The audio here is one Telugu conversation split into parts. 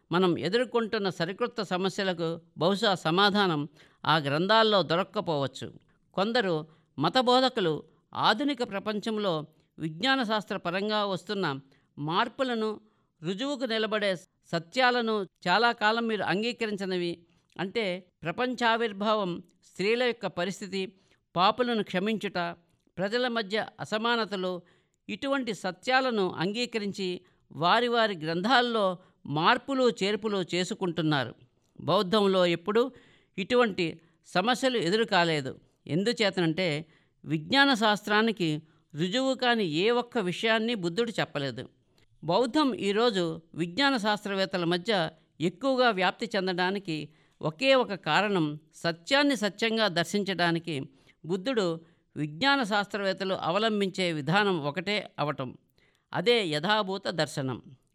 మనం ఎదుర్కొంటున్న సరికొత్త సమస్యలకు బహుశా సమాధానం ఆ గ్రంథాల్లో దొరక్కపోవచ్చు కొందరు మతబోధకులు ఆధునిక ప్రపంచంలో విజ్ఞాన శాస్త్ర పరంగా వస్తున్న మార్పులను రుజువుకు నిలబడే సత్యాలను చాలా కాలం మీరు అంగీకరించినవి అంటే ప్రపంచావిర్భావం స్త్రీల యొక్క పరిస్థితి పాపులను క్షమించుట ప్రజల మధ్య అసమానతలు ఇటువంటి సత్యాలను అంగీకరించి వారి వారి గ్రంథాల్లో మార్పులు చేర్పులు చేసుకుంటున్నారు బౌద్ధంలో ఎప్పుడూ ఇటువంటి సమస్యలు ఎదురు కాలేదు ఎందుచేతనంటే విజ్ఞాన శాస్త్రానికి రుజువు కాని ఏ ఒక్క విషయాన్ని బుద్ధుడు చెప్పలేదు బౌద్ధం ఈరోజు విజ్ఞాన శాస్త్రవేత్తల మధ్య ఎక్కువగా వ్యాప్తి చెందడానికి ఒకే ఒక కారణం సత్యాన్ని సత్యంగా దర్శించడానికి బుద్ధుడు విజ్ఞాన శాస్త్రవేత్తలు అవలంబించే విధానం ఒకటే అవటం అదే యథాభూత దర్శనం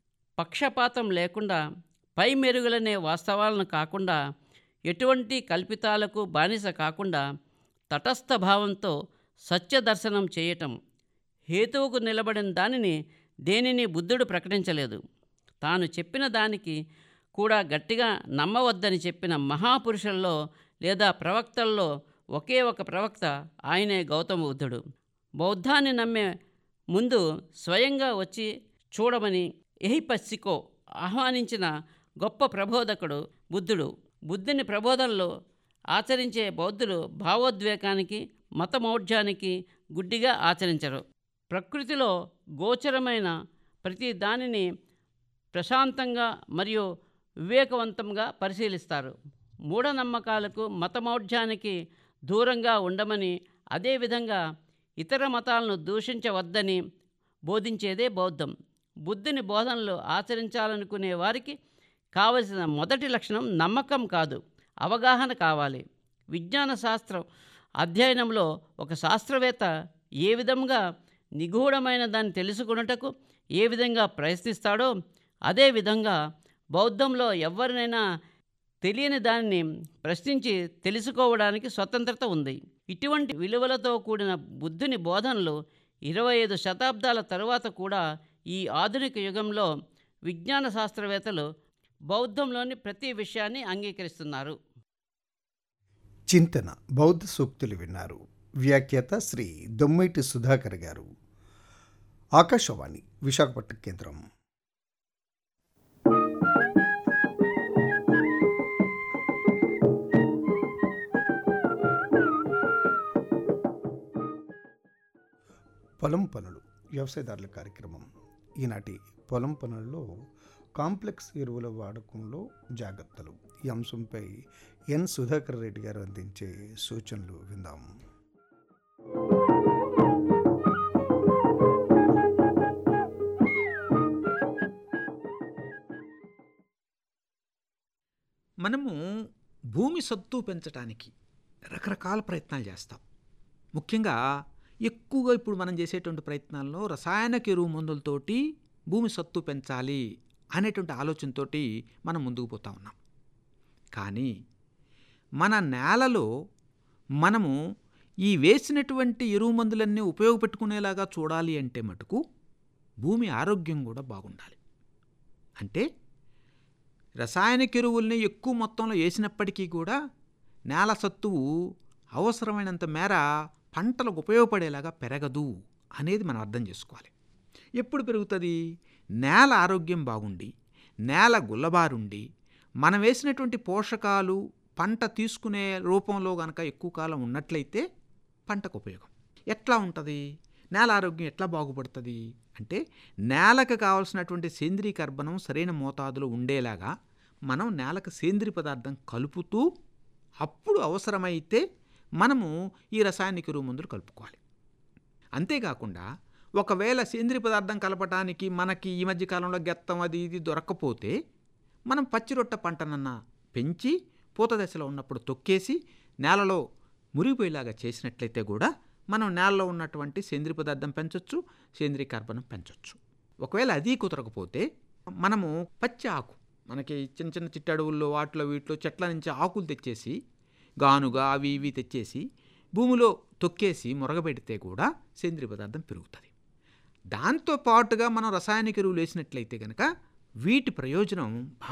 పక్షపాతం లేకుండా పై మెరుగులనే వాస్తవాలను కాకుండా ఎటువంటి కల్పితాలకు బానిస కాకుండా తటస్థ భావంతో సత్య దర్శనం చేయటం హేతువుకు నిలబడిన దానిని దేనిని బుద్ధుడు ప్రకటించలేదు తాను చెప్పిన దానికి కూడా గట్టిగా నమ్మవద్దని చెప్పిన మహాపురుషుల్లో లేదా ప్రవక్తల్లో ఒకే ఒక ప్రవక్త ఆయనే గౌతమ బుద్ధుడు బౌద్ధాన్ని నమ్మే ముందు స్వయంగా వచ్చి చూడమని ఎహిపస్సికో ఆహ్వానించిన గొప్ప ప్రబోధకుడు బుద్ధుడు బుద్ధుని ప్రబోధనలో ఆచరించే బౌద్ధులు భావోద్వేగానికి మతమౌఢ్యానికి గుడ్డిగా ఆచరించరు ప్రకృతిలో గోచరమైన ప్రతి దానిని ప్రశాంతంగా మరియు వివేకవంతంగా పరిశీలిస్తారు మూఢనమ్మకాలకు మతమౌఢ్యానికి దూరంగా ఉండమని అదేవిధంగా ఇతర మతాలను దూషించవద్దని బోధించేదే బౌద్ధం బుద్ధుని బోధనలు ఆచరించాలనుకునే వారికి కావలసిన మొదటి లక్షణం నమ్మకం కాదు అవగాహన కావాలి విజ్ఞాన శాస్త్రం అధ్యయనంలో ఒక శాస్త్రవేత్త ఏ విధంగా నిగూఢమైన దాన్ని తెలుసుకున్నటకు ఏ విధంగా ప్రయత్నిస్తాడో అదేవిధంగా బౌద్ధంలో ఎవరినైనా తెలియని దానిని ప్రశ్నించి తెలుసుకోవడానికి స్వతంత్రత ఉంది ఇటువంటి విలువలతో కూడిన బుద్ధుని బోధనలు ఇరవై ఐదు శతాబ్దాల తరువాత కూడా ఈ ఆధునిక యుగంలో విజ్ఞాన శాస్త్రవేత్తలు బౌద్ధంలోని ప్రతి విషయాన్ని అంగీకరిస్తున్నారు చింతన బౌద్ధ సూక్తులు విన్నారు వ్యాఖ్యాత శ్రీ దొమ్మైటి సుధాకర్ గారు ఆకాశవాణి విశాఖపట్నం కేంద్రం పొలం పనులు వ్యవసాయదారుల కార్యక్రమం ఈనాటి పొలం పనుల్లో కాంప్లెక్స్ ఎరువుల వాడకంలో జాగ్రత్తలు ఈ అంశంపై ఎన్ సుధాకర్ రెడ్డి గారు అందించే సూచనలు విందాం మనము భూమి సత్తు పెంచడానికి రకరకాల ప్రయత్నాలు చేస్తాం ముఖ్యంగా ఎక్కువగా ఇప్పుడు మనం చేసేటువంటి ప్రయత్నాల్లో రసాయనిక ఎరువు మందులతోటి భూమి సత్తు పెంచాలి అనేటువంటి ఆలోచనతోటి మనం ముందుకు పోతా ఉన్నాం కానీ మన నేలలో మనము ఈ వేసినటువంటి ఎరువు మందులన్నీ ఉపయోగపెట్టుకునేలాగా చూడాలి అంటే మటుకు భూమి ఆరోగ్యం కూడా బాగుండాలి అంటే రసాయనిక ఎరువుల్ని ఎక్కువ మొత్తంలో వేసినప్పటికీ కూడా నేల సత్తువు అవసరమైనంత మేర పంటలకు ఉపయోగపడేలాగా పెరగదు అనేది మనం అర్థం చేసుకోవాలి ఎప్పుడు పెరుగుతుంది నేల ఆరోగ్యం బాగుండి నేల గుల్లబారుండి మనం వేసినటువంటి పోషకాలు పంట తీసుకునే రూపంలో కనుక ఎక్కువ కాలం ఉన్నట్లయితే పంటకు ఉపయోగం ఎట్లా ఉంటుంది నేల ఆరోగ్యం ఎట్లా బాగుపడుతుంది అంటే నేలకు కావాల్సినటువంటి సేంద్రీయ కర్బనం సరైన మోతాదులో ఉండేలాగా మనం నేలకు సేంద్రీయ పదార్థం కలుపుతూ అప్పుడు అవసరమైతే మనము ఈ రసాయనిక ఎరువు మందులు కలుపుకోవాలి అంతేకాకుండా ఒకవేళ సేంద్రీయ పదార్థం కలపటానికి మనకి ఈ మధ్య కాలంలో గెత్తం అది ఇది దొరక్కపోతే మనం పచ్చిరొట్ట పంటనన్నా పెంచి పూత దశలో ఉన్నప్పుడు తొక్కేసి నేలలో మురిగిపోయేలాగా చేసినట్లయితే కూడా మనం నేలలో ఉన్నటువంటి సేంద్రీయ పదార్థం పెంచవచ్చు సేంద్రీయ కార్బనం పెంచవచ్చు ఒకవేళ అది కుదరకపోతే మనము పచ్చి ఆకు మనకి చిన్న చిన్న చిట్ట అడవుల్లో వాటిలో వీటిలో చెట్ల నుంచి ఆకులు తెచ్చేసి గానుగా అవి ఇవి తెచ్చేసి భూమిలో తొక్కేసి మురగబెడితే కూడా సేంద్రీయ పదార్థం పెరుగుతుంది దాంతో పాటుగా మనం రసాయనిక ఎరువులు వేసినట్లయితే కనుక వీటి ప్రయోజనం బాగా